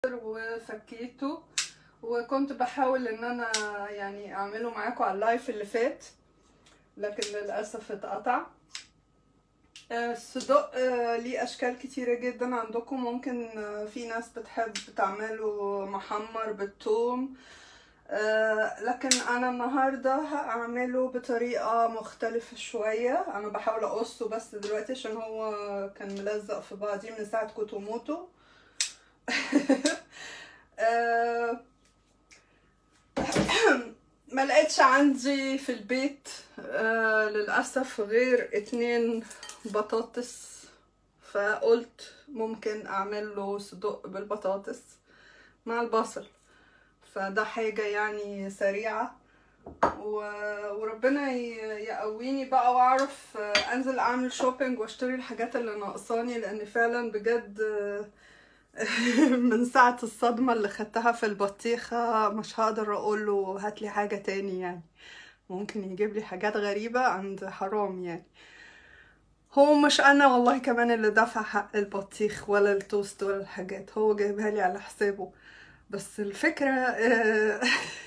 وفكيته وكنت بحاول ان انا يعني اعمله معاكم على اللايف اللي فات لكن للاسف اتقطع آه، الصدق آه، ليه اشكال كتيره جدا عندكم ممكن آه، في ناس بتحب تعمله محمر بالثوم آه، لكن انا النهارده هعمله بطريقه مختلفه شويه انا بحاول اقصه بس دلوقتي عشان هو كان ملزق في بعضيه من ساعه كوتوموتو آه، ما لقيتش عندي في البيت آه للأسف غير اتنين بطاطس فقلت ممكن أعمل له صدق بالبطاطس مع البصل فده حاجة يعني سريعة و... وربنا ي- يقويني بقى واعرف آه، انزل اعمل شوبينج واشتري الحاجات اللي ناقصاني لان فعلا بجد آه، من ساعة الصدمة اللي خدتها في البطيخة مش هقدر اقول له هات لي حاجة تاني يعني ممكن يجيب لي حاجات غريبة عند حرام يعني هو مش انا والله كمان اللي دفع حق البطيخ ولا التوست ولا الحاجات هو جايبها لي على حسابه بس الفكرة آه،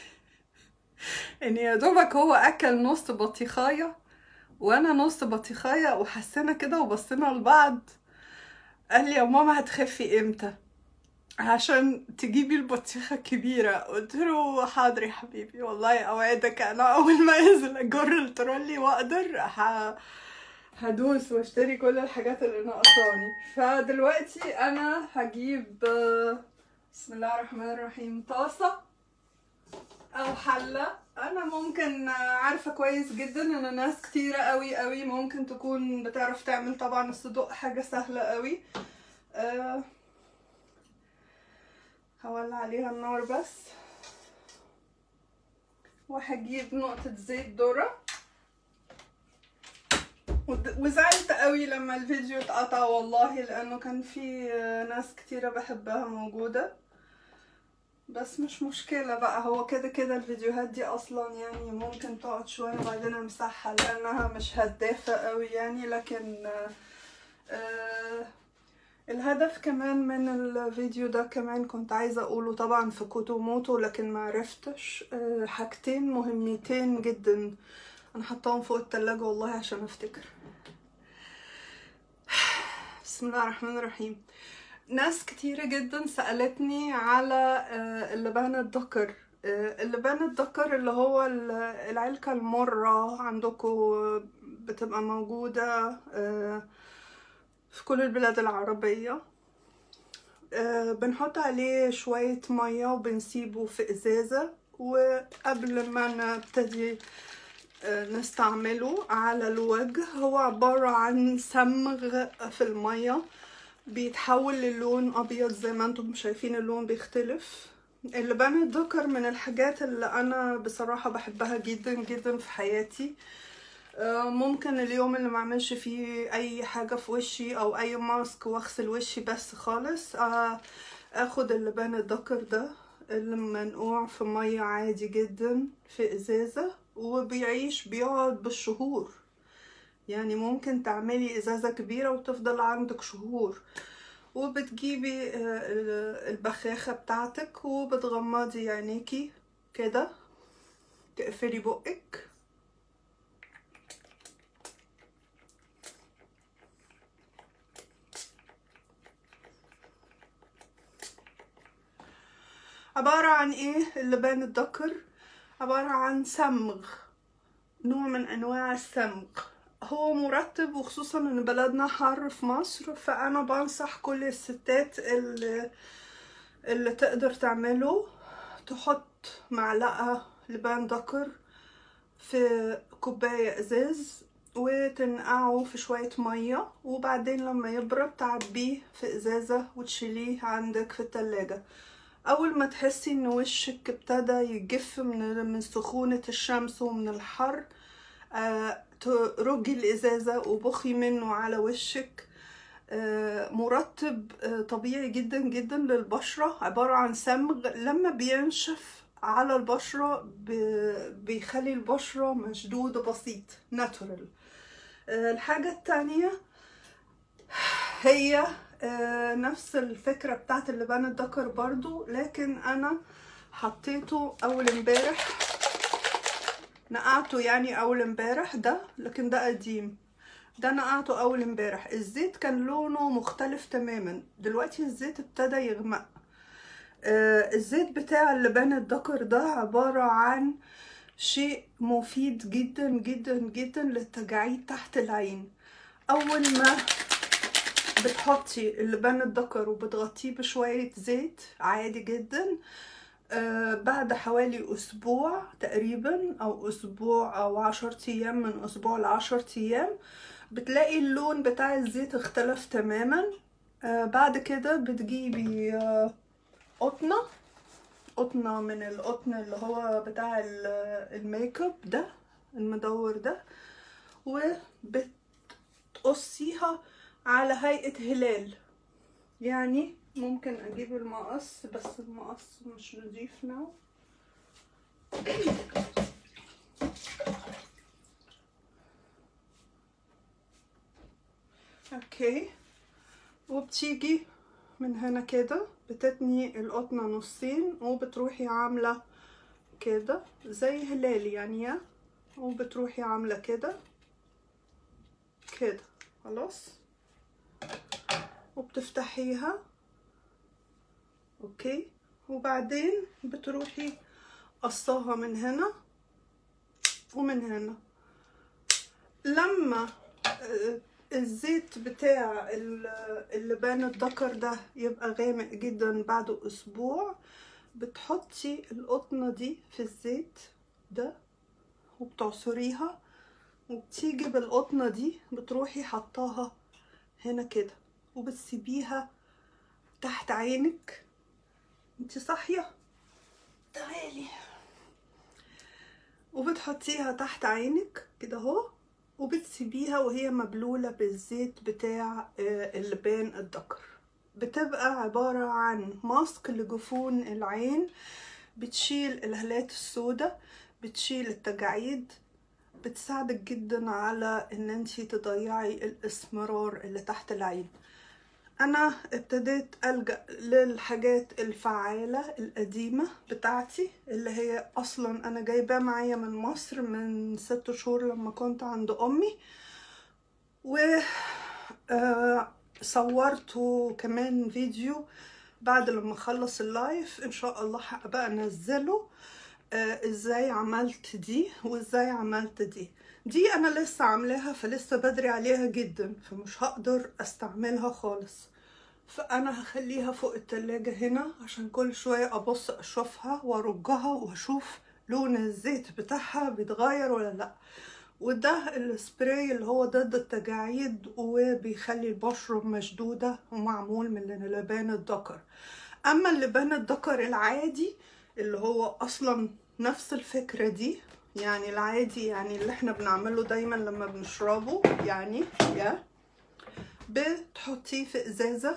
ان يا دوبك هو اكل نص بطيخاية وانا نص بطيخاية وحسينا كده وبصينا لبعض قال لي يا ماما هتخفي امتى عشان تجيبي البطيخة كبيرة قلت له حاضر يا حبيبي والله اوعدك انا اول ما انزل اجر الترولي واقدر ه... هدوس واشتري كل الحاجات اللي ناقصاني فدلوقتي انا هجيب آه، بسم الله الرحمن الرحيم طاسة او حلة انا ممكن آه، عارفة كويس جدا ان ناس كتيرة قوي قوي ممكن تكون بتعرف تعمل طبعا الصدوق حاجة سهلة قوي أه هولع عليها النار بس وهجيب نقطة زيت ذرة ود- وزعلت قوي لما الفيديو اتقطع والله لانه كان في آه، ناس كتيرة بحبها موجودة بس مش مشكلة بقى هو كده كده الفيديوهات دي اصلا يعني ممكن تقعد شوية وبعدين امسحها لانها مش هدافة قوي يعني لكن آه، آه، الهدف كمان من الفيديو ده كمان كنت عايزة اقوله طبعا في كوتوموتو لكن ما عرفتش آه، حاجتين مهمتين جدا انا حطاهم فوق التلاجة والله عشان افتكر بسم الله الرحمن الرحيم ناس كتيرة جدا سألتني على آه، اللبان الدكر آه، اللبان الدكر اللي هو ال- العلكة المرة عندكم بتبقى موجودة آه، في كل البلاد العربية آه، بنحط عليه شوية مية وبنسيبه في إزازة وقبل ما نبتدي آه، نستعمله على الوجه هو عبارة عن صمغ في المية بيتحول للون أبيض زي ما انتم شايفين اللون بيختلف اللبان الذكر من الحاجات اللي أنا بصراحة بحبها جدا جدا في حياتي آه، ممكن اليوم اللي ما اعملش فيه اي حاجه في وشي او اي ماسك واغسل وشي بس خالص آه، اخد اللبان الذكر ده اللي منقوع في ميه عادي جدا في ازازه وبيعيش بيقعد بالشهور يعني ممكن تعملي ازازه كبيره وتفضل عندك شهور وبتجيبي آه، ال- البخاخه بتاعتك وبتغمضي عينيكي كده تقفلي بقك عبارة عن ايه اللبان الذكر عبارة عن صمغ نوع من انواع الصمغ هو مرطب وخصوصا ان بلدنا حر في مصر فانا بنصح كل الستات اللي, اللي تقدر تعمله تحط معلقة لبان ذكر في كوباية ازاز وتنقعه في شوية مية وبعدين لما يبرد تعبيه في ازازة وتشيليه عندك في التلاجة اول ما تحسي ان وشك ابتدى يجف من من سخونة الشمس ومن الحر آه، ترجي الازازة وبخي منه على وشك آه، مرطب آه، طبيعي جدا جدا للبشرة عبارة عن صمغ لما بينشف على البشرة ب- بيخلي البشرة مشدودة بسيط ناتورال الحاجة التانية هي آه نفس الفكرة بتاعت اللبان الدكر برضو لكن انا حطيته اول امبارح نقعته يعني اول امبارح ده لكن ده قديم ده نقعته اول امبارح الزيت كان لونه مختلف تماما دلوقتي الزيت ابتدى يغمق آه الزيت بتاع اللبان الدكر ده عبارة عن شيء مفيد جدا جدا جدا للتجاعيد تحت العين اول ما بتحطي اللبان الدكر وبتغطيه بشوية زيت عادي جدا آه بعد حوالي اسبوع تقريبا او اسبوع او عشر ايام من اسبوع لعشر ايام بتلاقي اللون بتاع الزيت اختلف تماما آه بعد كده بتجيبي آه قطنة قطنة من القطن اللي هو بتاع الميك اب ده المدور ده وبتقصيها على هيئة هلال يعني ممكن اجيب المقص بس المقص مش نضيف ناو اوكي وبتيجي من هنا كده بتتني القطنة نصين وبتروحي عاملة كده زي هلال يعني وبتروحي عاملة كده كده خلاص وبتفتحيها اوكي وبعدين بتروحي قصاها من هنا ومن هنا لما الزيت بتاع اللبان الدكر ده يبقى غامق جدا بعد اسبوع بتحطي القطنة دي في الزيت ده وبتعصريها وبتيجي بالقطنة دي بتروحي حطاها هنا كده وبتسيبيها تحت عينك انت صاحية تعالي وبتحطيها تحت عينك كده اهو وبتسيبيها وهي مبلولة بالزيت بتاع اللبان الدكر بتبقى عبارة عن ماسك لجفون العين بتشيل الهالات السوداء بتشيل التجاعيد بتساعدك جدا على ان انتي تضيعي الاسمرار اللي تحت العين انا ابتديت الجا للحاجات الفعاله القديمه بتاعتي اللي هي اصلا انا جايباه معايا من مصر من ست شهور لما كنت عند امي و صورته كمان فيديو بعد لما اخلص اللايف ان شاء الله هبقى انزله آه ازاي عملت دي وازاي عملت دي دي انا لسه عاملاها فلسه بدري عليها جدا فمش هقدر استعملها خالص فانا هخليها فوق التلاجة هنا عشان كل شوية ابص اشوفها وارجها واشوف لون الزيت بتاعها بيتغير ولا لا وده السبراي اللي هو ضد التجاعيد وبيخلي البشرة مشدودة ومعمول من اللبان الدكر اما اللبان الدكر العادي اللي هو اصلا نفس الفكرة دي يعني العادي يعني اللي احنا بنعمله دايما لما بنشربه يعني يا بتحطيه في ازازة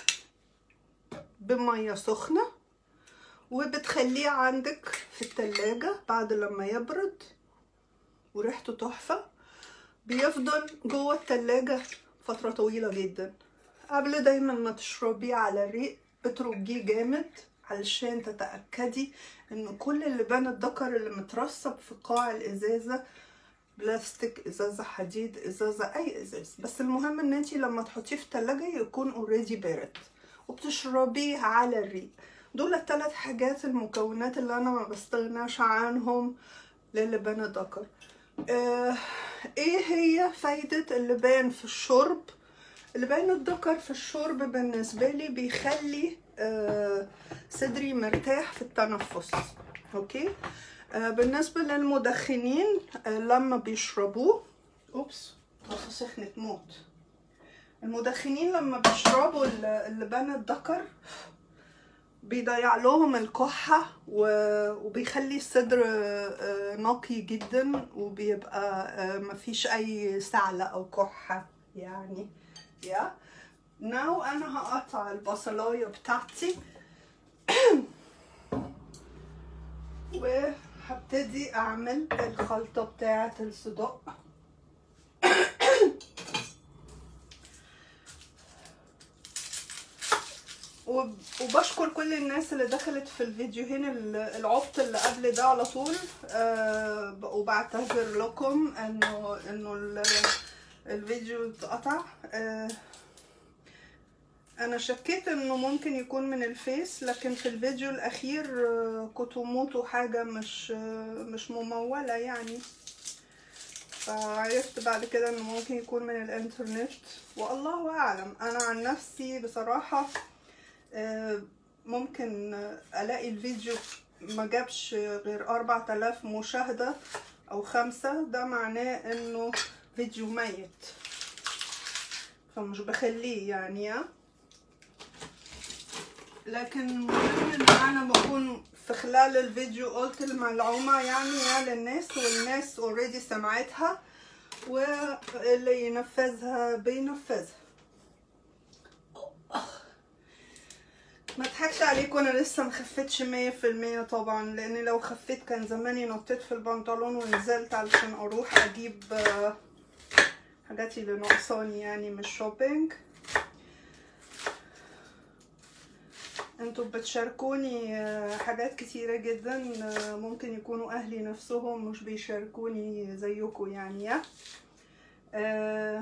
بمية سخنة وبتخليه عندك في التلاجة بعد لما يبرد وريحته تحفة بيفضل جوه التلاجة فترة طويلة جدا قبل دايما ما تشربيه على الريق بترجيه جامد علشان تتأكدي ان كل اللبان الدكر اللي مترسب في قاع الازازة بلاستيك ازازة حديد ازازة اي ازاز بس المهم ان انتي لما تحطيه في التلاجة يكون اوريدي بارد وبتشربيه على الريق دول الثلاث حاجات المكونات اللي انا ما بستغناش عنهم للبان الدكر آه ايه هي فايدة اللبان في الشرب اللبان الدكر في الشرب بالنسبة لي بيخلي آه صدري مرتاح في التنفس اوكي آه بالنسبة للمدخنين آه لما بيشربوه اوبس طاسة سخنت موت المدخنين لما بيشربوا اللبان الدكر بيضيع لهم الكحة وبيخلي الصدر نقي جدا وبيبقى مفيش اي سعلة او كحة يعني يا ناو انا هقطع البصلاية بتاعتي وهبتدي اعمل الخلطة بتاعة الصدق وبشكر كل الناس اللي دخلت في الفيديوهين ال- العبط اللي قبل ده على طول أه وبعتذر لكم انه انه ال- الفيديو اتقطع أه انا شكيت انه ممكن يكون من الفيس لكن في الفيديو الاخير آه، كنتوا موتوا حاجة مش آه، مش ممولة يعني فعرفت بعد كده انه ممكن يكون من الانترنت والله اعلم انا عن نفسي بصراحة آه، ممكن آه، الاقي الفيديو ما جابش غير 4000 مشاهدة او خمسة ده معناه انه فيديو ميت فمش بخليه يعني آه. لكن المهم ان انا بكون في خلال الفيديو قلت الملعومة يعني يا للناس والناس اوريدي سمعتها واللي ينفذها بينفذها ما اضحكش عليك وانا لسه مخفتش مية في المية طبعا لان لو خفيت كان زماني نطيت في البنطلون ونزلت علشان اروح اجيب آه، حاجاتي اللي ناقصاني يعني من الشوبينج انتوا بتشاركوني آه، حاجات كتيرة جدا آه، ممكن يكونوا اهلي نفسهم مش بيشاركوني زيكم يعني يا آه،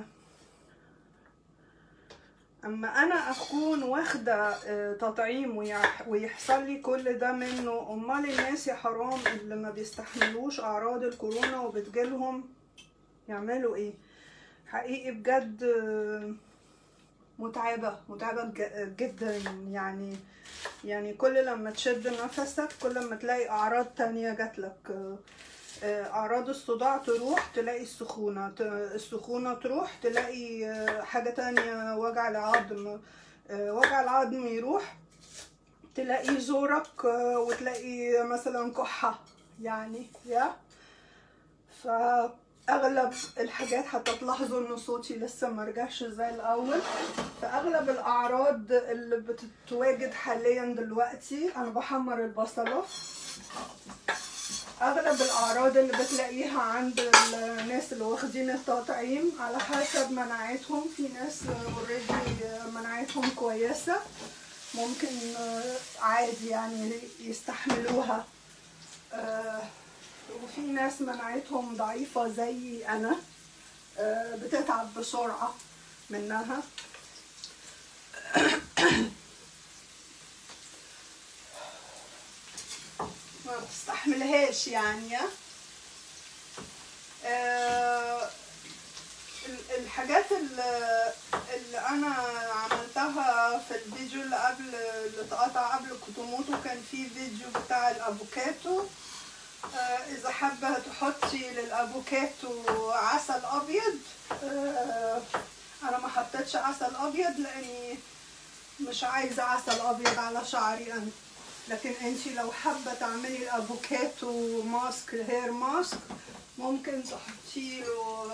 اما انا اكون واخدة آه، تطعيم ويح- ويحصل لي كل ده منه امال الناس يا حرام اللي ما بيستحملوش اعراض الكورونا وبتجيلهم يعملوا ايه حقيقي بجد آه، متعبة متعبة ج- جدا يعني يعني كل لما تشد نفسك كل لما تلاقي أعراض تانية جاتلك آه، آه، أعراض الصداع تروح تلاقي السخونة ت- السخونة تروح تلاقي آه، حاجة تانية وجع العظم آه، وجع العظم يروح تلاقي زورك آه، وتلاقي مثلا كحة يعني يا فاغلب الحاجات حتى تلاحظوا ان صوتي لسه مرجعش زي الاول فاغلب الاعراض اللي بتتواجد حاليا دلوقتي انا بحمر البصله اغلب الاعراض اللي بتلاقيها عند الناس اللي واخدين التطعيم على حسب مناعتهم في ناس اوريدي مناعتهم كويسه ممكن آه، عادي يعني يستحملوها آه، وفي ناس مناعتهم ضعيفة زي أنا آه، بتتعب بسرعة منها ما بتستحملهاش يعني آه، ال- الحاجات اللي, اللي انا عملتها في الفيديو اللي قبل اللي اتقطع قبل كوتوموتو كان في فيديو بتاع الافوكاتو آه، اذا حابه تحطي للافوكاتو عسل ابيض آه، انا ما حطيتش عسل ابيض لاني مش عايزه عسل ابيض على شعري انا لكن انتي لو حابه تعملي الافوكاتو ماسك هير ماسك ممكن تحطي له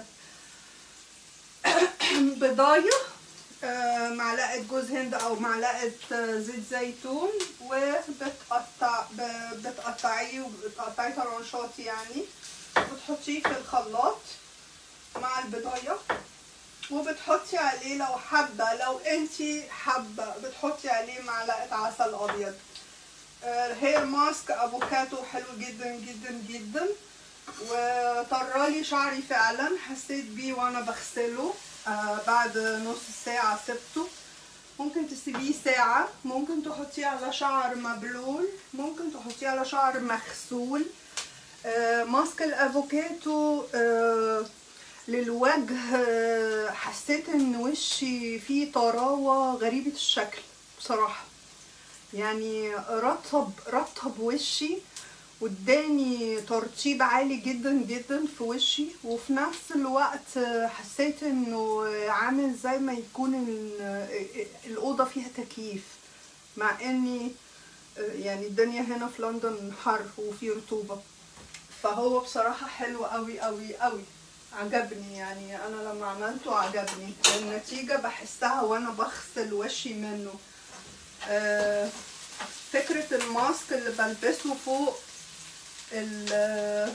بضايه آه، معلقه جوز هند او معلقه آه، زيت زيتون وبتقطع ب- بتقطعيه وبتقطعيه طرنشات يعني وتحطيه في الخلاط مع البضايه وبتحطي عليه لو حابه لو انتي حابه بتحطي عليه معلقه عسل ابيض الهير ماسك افوكاتو حلو جدا جدا جدا وطرالي شعري فعلا حسيت بيه وانا بغسله آه بعد نص ساعة سبته ممكن تسيبيه ساعة ممكن تحطيه على شعر مبلول ممكن تحطيه على شعر مغسول آه ماسك الافوكاتو آه للوجه آه حسيت ان وشي فيه طراوة غريبة الشكل بصراحة يعني رطب رطب وشي واداني ترطيب عالي جدا جدا في وشي وفي نفس الوقت حسيت انه عامل زي ما يكون ال- الاوضه فيها تكييف مع اني يعني الدنيا هنا في لندن حر وفي رطوبه فهو بصراحه حلو قوي قوي قوي عجبني يعني انا لما عملته عجبني النتيجه بحسها وانا بغسل وشي منه آه، فكرة الماسك اللي بلبسه فوق ال-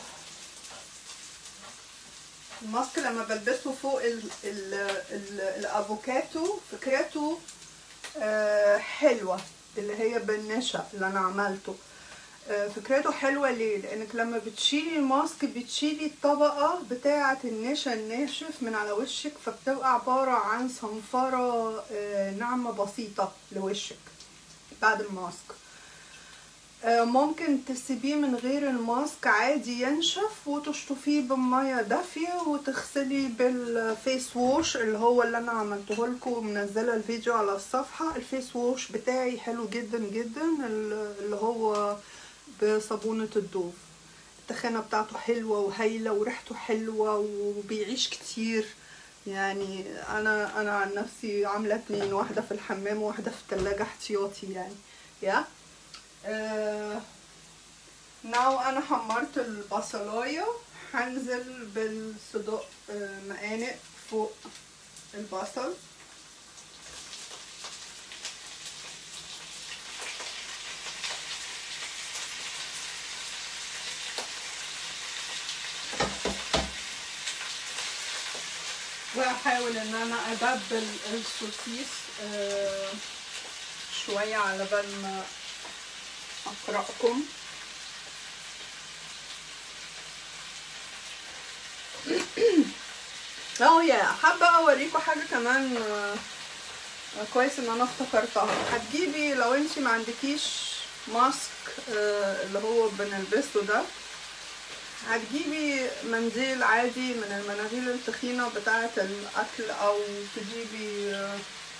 الماسك لما بلبسه فوق ال ال ال الافوكاتو فكرته آه، حلوة اللي هي بالنشا اللي انا عملته آه، فكرته حلوة ليه؟ لأنك لما بتشيلي الماسك بتشيلي الطبقة بتاعة النشا الناشف من على وشك فبتبقى عبارة عن صنفرة آه، ناعمة بسيطة لوشك بعد الماسك آه، ممكن تسيبيه من غير الماسك عادي ينشف وتشطفيه بمية دافية وتغسلي بالفيس ووش اللي هو اللي انا عملته لكم منزله الفيديو على الصفحة الفيس ووش بتاعي حلو جدا جدا اللي هو بصابونة الدوف التخانة بتاعته حلوة وهايلة وريحته حلوة وبيعيش كتير يعني انا انا عن نفسي عاملة اتنين واحدة في الحمام وواحدة في التلاجة احتياطي يعني يا آه ناو انا حمرت البصلاية هنزل بالصدق آه مقانق فوق البصل وهحاول ان انا ابدل السوسيس آه شوية على بال ما اقرأكم اه يا حابة اوريكم حاجة كمان آه، كويس ان انا افتكرتها هتجيبي لو انتي ما عندكيش ماسك آه، اللي هو بنلبسه ده هتجيبي منديل عادي من المناديل التخينة بتاعة الأكل أو تجيبي آه،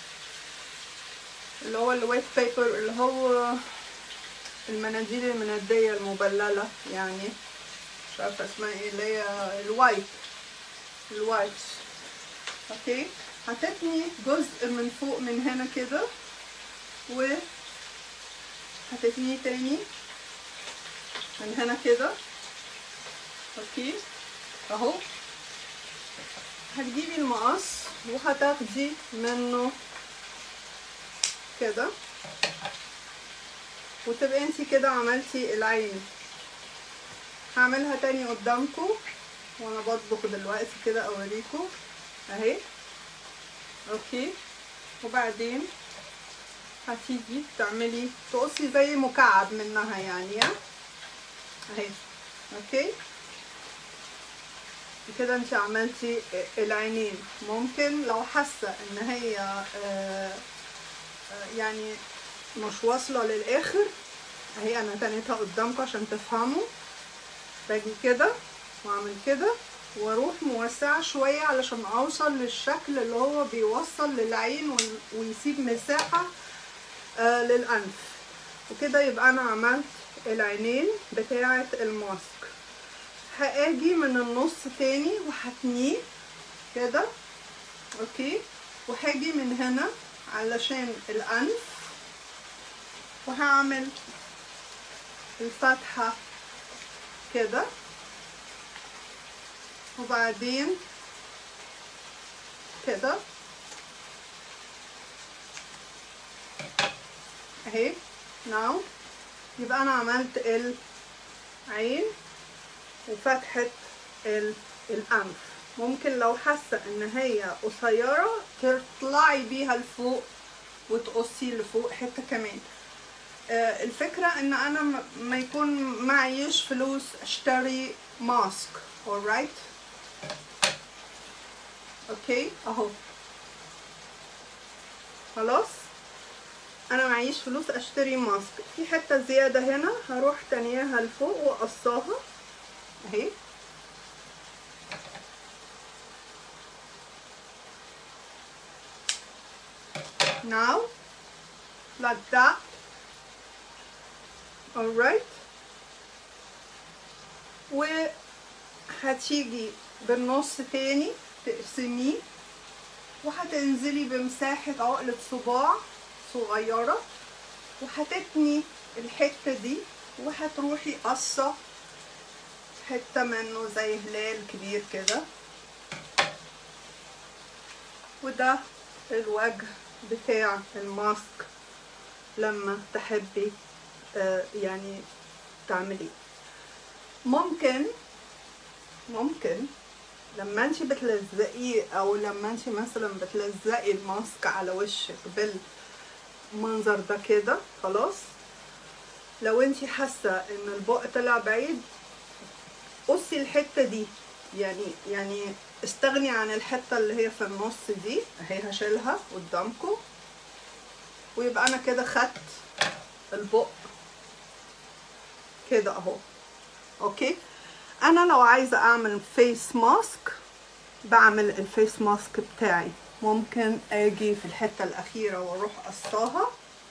اللي هو الويت بيبر اللي هو المناديل المندية المبللة يعني مش عارفة اسمها ايه اللي هي الوايت الوايت اوكي هتتني جزء من فوق من هنا كده و هتتنيه تاني من هنا كده اوكي اهو هتجيبي المقص وهتاخدي منه كده وتبقى انتي كده عملتي العين هعملها تاني قدامكم وانا بطبخ دلوقتي كده اوريكم اهي اوكي وبعدين هتيجي تعملي تقصي زي مكعب منها يعني ها؟ اهي اوكي كده انت عملتي العينين ممكن لو حاسه ان هي آه، آه، يعني مش واصله للاخر اهي انا تنيتها قدامكم عشان تفهموا باجي كده واعمل كده واروح موسعه شويه علشان اوصل للشكل اللي هو بيوصل للعين وال- ويسيب مساحه آه للانف وكده يبقى انا عملت العينين بتاعه الماسك هاجي من النص تاني وهتنيه كده اوكي وهاجي من هنا علشان الانف وهعمل الفتحة كده وبعدين كده اهي ناو يبقى انا عملت العين وفتحة ال- الأنف ممكن لو حاسة إن هي قصيرة تطلعي بيها لفوق وتقصي لفوق حتة كمان آه، الفكرة إن أنا م- ما يكون معيش فلوس أشتري ماسك alright أوكي أهو خلاص انا معيش فلوس اشتري ماسك في حته زياده هنا هروح تانيها لفوق واقصاها اهي now like that alright وهتيجي بالنص تاني تقسميه وهتنزلي بمساحة عقلة صباع صغيرة وهتتني الحتة دي وهتروحي قصة حتة منه زي هلال كبير كده وده الوجه بتاع الماسك لما تحبي آه، يعني تعمليه ممكن ممكن لما انت بتلزقيه او لما انت مثلا بتلزقي الماسك على وشك بال المنظر ده كده خلاص لو انتي حاسه ان البق طلع بعيد قصي الحته دي يعني يعني استغني عن الحته اللي هي في النص دي اهي هشيلها قدامكم ويبقى انا كده خدت البق كده اهو اوكي انا لو عايزه اعمل فيس ماسك بعمل الفيس ماسك بتاعي ممكن اجي في الحته الاخيره واروح قصاها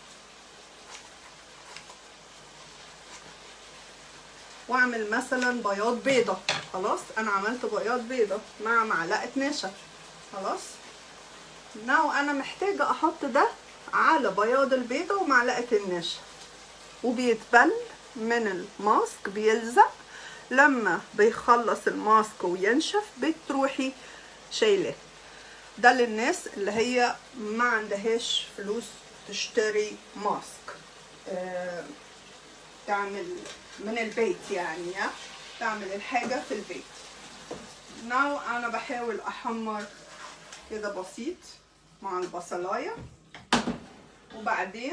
واعمل مثلا بياض بيضه خلاص انا عملت بياض بيضه مع معلقه نشا خلاص ناو انا محتاجه احط ده على بياض البيضه ومعلقه النشا وبيتبل من الماسك بيلزق لما بيخلص الماسك وينشف بتروحي شايلاه ده للناس اللي هي ما عندهاش فلوس تشتري ماسك آه تعمل من البيت يعني يا تعمل الحاجة في البيت ناو انا بحاول احمر كده بسيط مع البصلاية وبعدين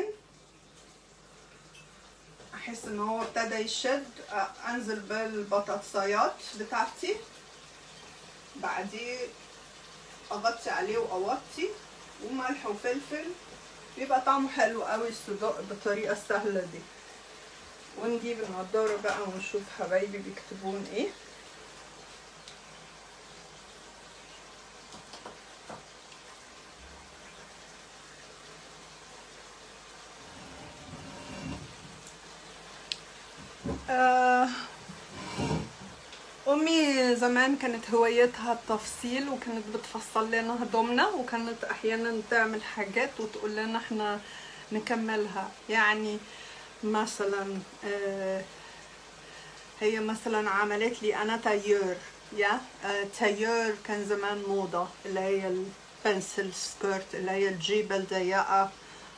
احس ان هو ابتدى يشد انزل بالبطاطسايات بتاعتي بعدين اغطي عليه واوطي وملح وفلفل بيبقى طعمه حلو قوي الصدق بالطريقه السهله دي ونجيب النضاره بقى ونشوف حبايبي بيكتبون ايه آه امي زمان كانت هوايتها التفصيل وكانت بتفصل لنا هدومنا وكانت احيانا تعمل حاجات وتقول لنا احنا نكملها يعني مثلا آه هي مثلا عملت لي انا تايور يا آه تايور كان زمان موضة اللي هي البنسل سكيرت اللي هي الجيبة الضيقة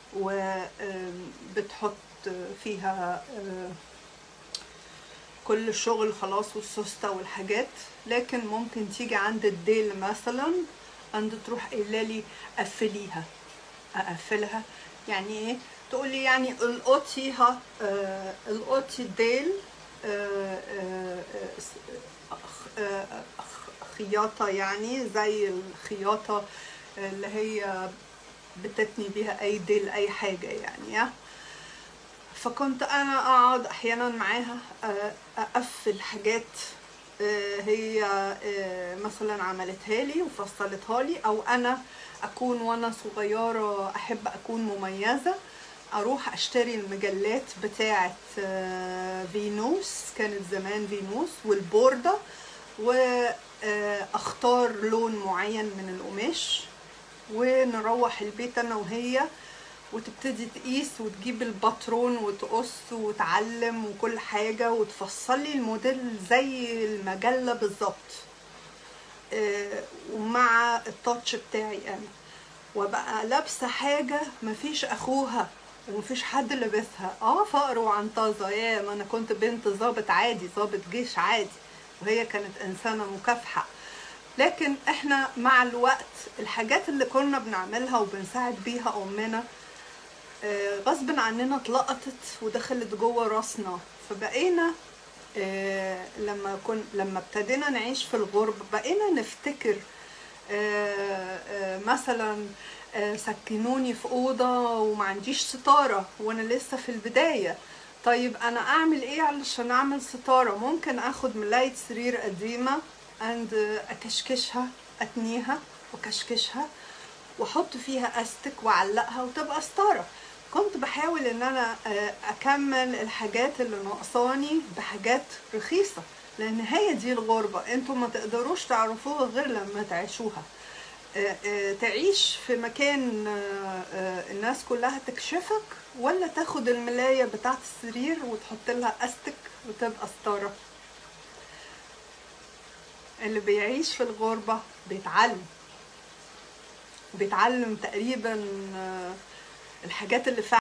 وبتحط فيها آه كل الشغل خلاص والسوسته والحاجات لكن ممكن تيجي عند الديل مثلا عند تروح قايله لي قفليها اقفلها يعني ايه تقولي يعني القطيها آه القطي الديل آه آه آه خياطه يعني زي الخياطه اللي هي بتتني بيها اي ديل اي حاجه يعني يا فكنت انا اقعد احيانا معاها اقفل حاجات هي مثلا عملتها لي وفصلتها لي او انا اكون وانا صغيره احب اكون مميزه اروح اشتري المجلات بتاعه فينوس كانت زمان فينوس والبورده واختار لون معين من القماش ونروح البيت انا وهي وتبتدي تقيس وتجيب الباترون وتقص وتعلم وكل حاجة وتفصلي الموديل زي المجلة بالظبط آه ومع التاتش بتاعي انا وبقى لابسة حاجة مفيش اخوها ومفيش حد لابسها اه فقر وعنطزة يا ما انا كنت بنت ظابط عادي ظابط جيش عادي وهي كانت انسانة مكافحة لكن احنا مع الوقت الحاجات اللي كنا بنعملها وبنساعد بيها امنا غصب عننا اتلقطت ودخلت جوه راسنا فبقينا لما كن لما ابتدينا نعيش في الغربة بقينا نفتكر مثلا سكنوني في أوضة وما عنديش ستارة وأنا لسه في البداية طيب أنا أعمل إيه علشان أعمل ستارة ممكن أخد ملاية سرير قديمة and أكشكشها أتنيها وأكشكشها واحط فيها استك واعلقها وتبقى ستاره كنت بحاول ان انا اكمل الحاجات اللي ناقصاني بحاجات رخيصه لان هي دي الغربه انتوا ما تقدروش تعرفوها غير لما تعيشوها تعيش في مكان الناس كلها تكشفك ولا تاخد الملايه بتاعت السرير وتحط لها استك وتبقى ستاره اللي بيعيش في الغربه بيتعلم بيتعلم تقريبا الحاجات اللي